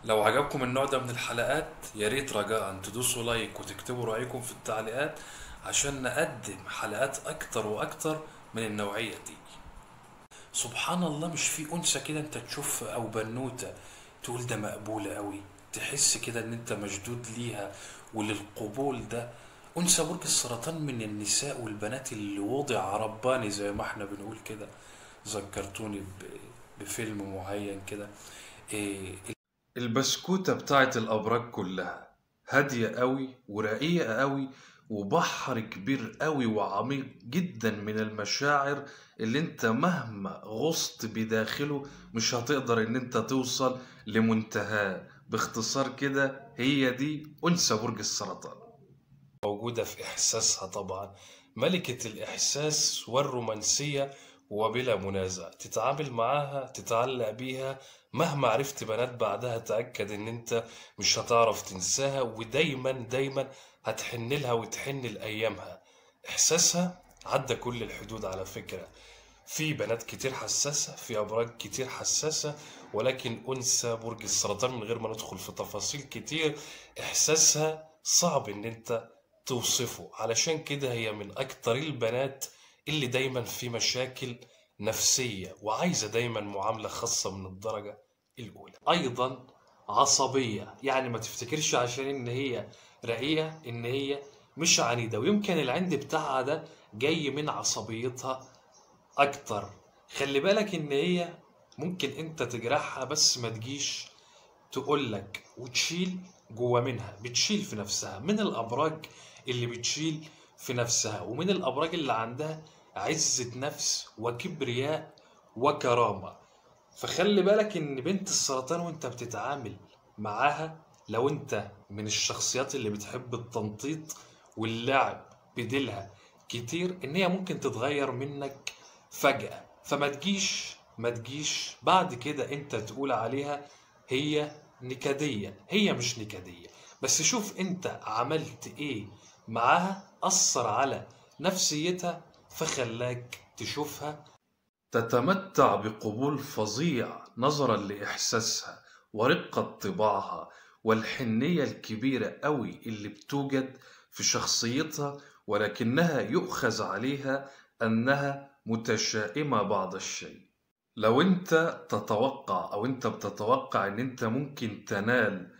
لو عجبكم النوع ده من الحلقات يا ريت رجاء تدوسوا لايك وتكتبوا رأيكم في التعليقات عشان نقدم حلقات أكتر وأكتر من النوعية دي سبحان الله مش في أنثى كده أنت تشوف أو بنوتة تقول ده مقبولة قوي تحس كده إن أنت مشدود ليها وللقبول ده أنثى برج السرطان من النساء والبنات اللي وضع رباني زي ما احنا بنقول كده ذكرتوني ب- بفيلم معين كده إيه البسكوتة بتاعت الأبراج كلها هادية قوي ورقيقة قوي وبحر كبير قوي وعميق جدا من المشاعر اللي انت مهما غصت بداخله مش هتقدر ان انت توصل لمنتهاه باختصار كده هي دي أنثى برج السرطان موجودة في إحساسها طبعا ملكة الإحساس والرومانسية وبلا منازع تتعامل معاها تتعلق بيها مهما عرفت بنات بعدها تأكد إن أنت مش هتعرف تنساها ودايما دايما هتحن لها وتحن لأيامها إحساسها عدى كل الحدود على فكرة في بنات كتير حساسة في أبراج كتير حساسة ولكن أنثى برج السرطان من غير ما ندخل في تفاصيل كتير إحساسها صعب إن أنت توصفه علشان كده هي من أكتر البنات اللي دايما في مشاكل نفسية وعايزة دايما معاملة خاصة من الدرجة الأولى أيضا عصبية يعني ما تفتكرش عشان إن هي رقيقة إن هي مش عنيدة ويمكن العند بتاعها ده جاي من عصبيتها أكتر خلي بالك إن هي ممكن أنت تجرحها بس ما تجيش تقولك وتشيل جوا منها بتشيل في نفسها من الأبراج اللي بتشيل في نفسها ومن الأبراج اللي عندها عزة نفس وكبرياء وكرامة فخلي بالك إن بنت السرطان وأنت بتتعامل معاها لو أنت من الشخصيات اللي بتحب التنطيط واللعب بديلها كتير إن هي ممكن تتغير منك فجأة فما تجيش ما تجيش بعد كده أنت تقول عليها هي نكدية هي مش نكدية بس شوف أنت عملت إيه معاها أثر على نفسيتها فخلاك تشوفها تتمتع بقبول فظيع نظرا لإحساسها ورقة طباعها والحنية الكبيرة قوي اللي بتوجد في شخصيتها ولكنها يؤخذ عليها أنها متشائمة بعض الشيء لو انت تتوقع او انت بتتوقع ان انت ممكن تنال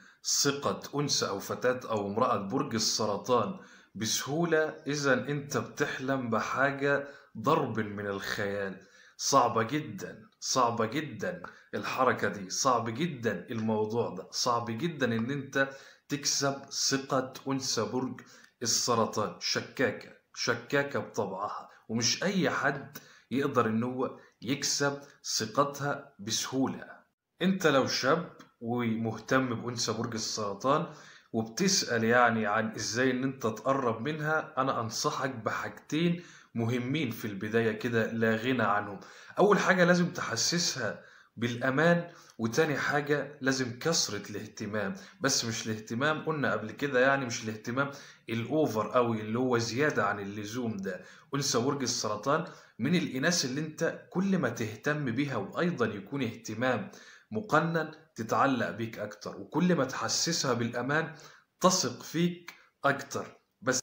ثقة انثى او فتاة او امرأة برج السرطان بسهولة اذا انت بتحلم بحاجة ضرب من الخيال صعبة جدا صعبة جدا الحركة دي صعب جدا الموضوع ده صعب جدا ان انت تكسب ثقة انثى برج السرطان شكاكة شكاكة بطبعها ومش اي حد يقدر ان هو يكسب ثقتها بسهولة انت لو شاب ومهتم بأنثى برج السرطان وبتسأل يعني عن ازاي ان انت تقرب منها انا انصحك بحاجتين مهمين في البداية كده لا غنى عنهم اول حاجة لازم تحسسها بالامان وتاني حاجة لازم كثرة الاهتمام بس مش الاهتمام قلنا قبل كده يعني مش الاهتمام الاوفر قوي اللي هو زيادة عن اللزوم ده انثى برج السرطان من الإناث اللي أنت كل ما تهتم بيها وأيضا يكون اهتمام مقنن تتعلق بيك أكتر وكل ما تحسسها بالأمان تثق فيك أكتر بس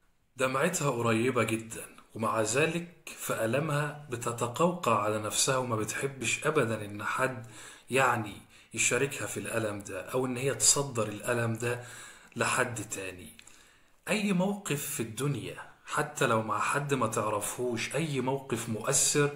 دمعتها قريبة جدا ومع ذلك في ألمها بتتقوقع على نفسها وما بتحبش أبدا إن حد يعني يشاركها في الألم ده أو إن هي تصدر الألم ده لحد تاني أي موقف في الدنيا حتى لو مع حد ما تعرفهوش أي موقف مؤثر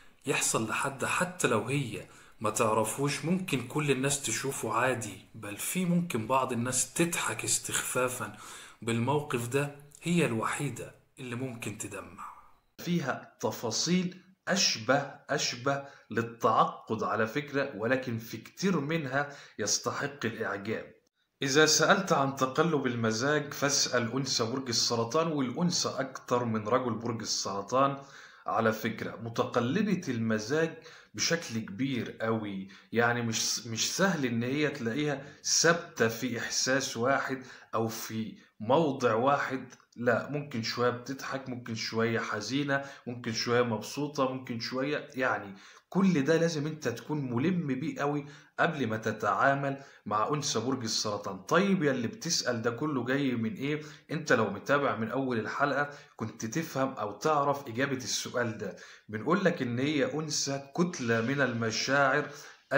يحصل لحد حتى لو هي ما تعرفوش ممكن كل الناس تشوفه عادي بل في ممكن بعض الناس تضحك استخفافا بالموقف ده هي الوحيدة اللي ممكن تدمع فيها تفاصيل أشبه أشبه للتعقد على فكرة ولكن في كتير منها يستحق الإعجاب إذا سألت عن تقلب المزاج فاسأل أنثى برج السرطان والأنثى أكتر من رجل برج السرطان على فكرة متقلبة المزاج بشكل كبير قوي يعني مش مش سهل ان هي تلاقيها ثابتة في احساس واحد او في موضع واحد لا ممكن شوية بتضحك ممكن شوية حزينة ممكن شوية مبسوطة ممكن شوية يعني كل ده لازم انت تكون ملم بيه قوي قبل ما تتعامل مع انثى برج السرطان طيب يا اللي بتسأل ده كله جاي من ايه انت لو متابع من اول الحلقة كنت تفهم او تعرف اجابة السؤال ده بنقول لك ان هي انثى كتلة من المشاعر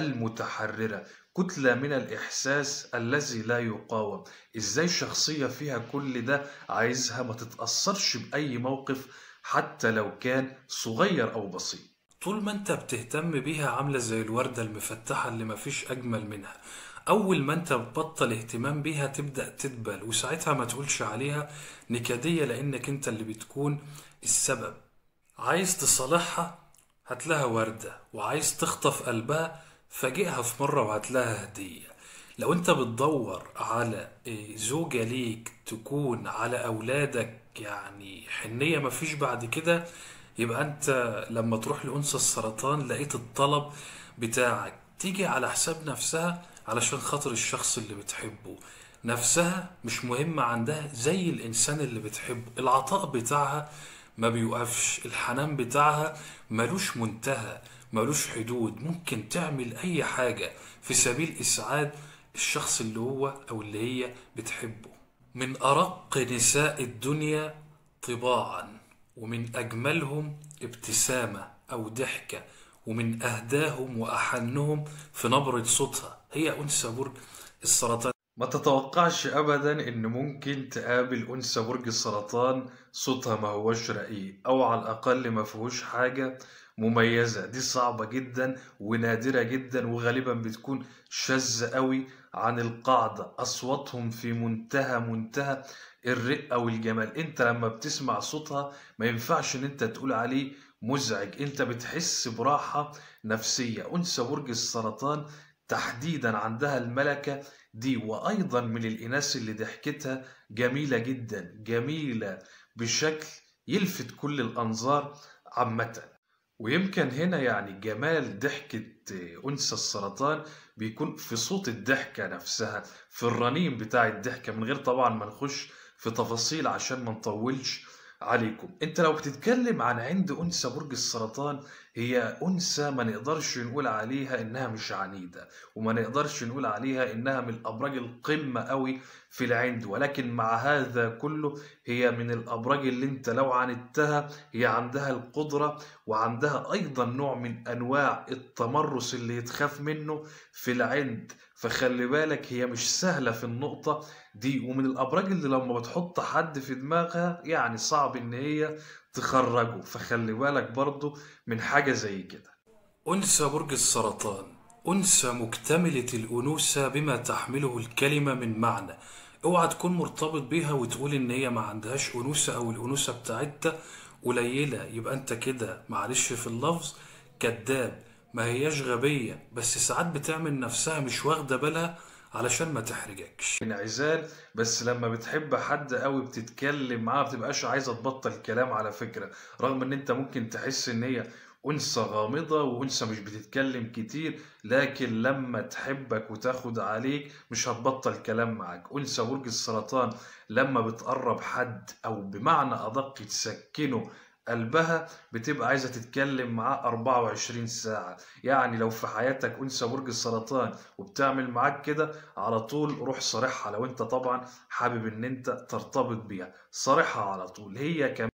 المتحررة كتلة من الإحساس الذي لا يقاوم إزاي شخصية فيها كل ده عايزها ما تتأثرش بأي موقف حتى لو كان صغير أو بسيط طول ما انت بتهتم بيها عاملة زي الوردة المفتحة اللي مفيش أجمل منها أول ما انت بتبطل اهتمام بيها تبدأ تدبل وساعتها ما تقولش عليها نكدية لأنك انت اللي بتكون السبب عايز تصالحها هتلاها وردة وعايز تخطف قلبها فاجئها في مرة وهتلاها هدية لو انت بتدور على إيه، زوجة ليك تكون على أولادك يعني حنية مفيش بعد كده يبقى انت لما تروح لأنثى السرطان لقيت الطلب بتاعك تيجي على حساب نفسها علشان خاطر الشخص اللي بتحبه نفسها مش مهمة عندها زي الإنسان اللي بتحبه العطاء بتاعها ما بيوقفش الحنان بتاعها ملوش منتهى ملوش حدود ممكن تعمل أي حاجة في سبيل إسعاد الشخص اللي هو أو اللي هي بتحبه من أرق نساء الدنيا طباعا ومن أجملهم ابتسامة أو ضحكة ومن أهداهم وأحنهم في نبرة صوتها هي أنثى برج السرطان ما تتوقعش ابدا ان ممكن تقابل انثى برج السرطان صوتها ما هوش رقيق او على الاقل ما فيهوش حاجه مميزه دي صعبه جدا ونادره جدا وغالبا بتكون شاذه قوي عن القاعده اصواتهم في منتهى منتهى الرقه والجمال انت لما بتسمع صوتها ما ينفعش ان انت تقول عليه مزعج انت بتحس براحه نفسيه انثى برج السرطان تحديدا عندها الملكه دي وأيضا من الإناث اللي ضحكتها جميلة جدا جميلة بشكل يلفت كل الأنظار عامة ويمكن هنا يعني جمال ضحكة أنثى السرطان بيكون في صوت الضحكة نفسها في الرنين بتاع الضحكة من غير طبعا ما نخش في تفاصيل عشان ما نطولش عليكم انت لو بتتكلم عن عند انثى برج السرطان هي انثى ما نقدرش نقول عليها انها مش عنيده وما نقدرش نقول عليها انها من الابراج القمه قوي في العند ولكن مع هذا كله هي من الابراج اللي انت لو عاندتها هي عندها القدره وعندها ايضا نوع من انواع التمرس اللي يتخاف منه في العند فخلي بالك هي مش سهله في النقطه دي ومن الابراج اللي لما بتحط حد في دماغها يعني صعب ان هي تخرجه فخلي بالك برضو من حاجة زي كده أنثى برج السرطان أنثى مكتملة الأنوثة بما تحمله الكلمة من معنى اوعى تكون مرتبط بيها وتقول ان هي ما عندهاش أنوثة او الأنوثة بتاعتها قليلة يبقى انت كده معلش في اللفظ كذاب ما هياش غبية بس ساعات بتعمل نفسها مش واخدة بالها علشان ما تحرجكش انعزال بس لما بتحب حد قوي بتتكلم معاه بتبقاش عايزه تبطل كلام على فكره رغم ان انت ممكن تحس ان هي انثى غامضه وانثى مش بتتكلم كتير لكن لما تحبك وتاخد عليك مش هتبطل كلام معاك انثى برج السرطان لما بتقرب حد او بمعنى ادق تسكنه قلبها بتبقى عايزة تتكلم معاه 24 ساعة يعني لو في حياتك أنثى برج السرطان وبتعمل معاك كده على طول روح صارحها لو انت طبعا حابب ان انت ترتبط بيها صارحها على طول هي كمان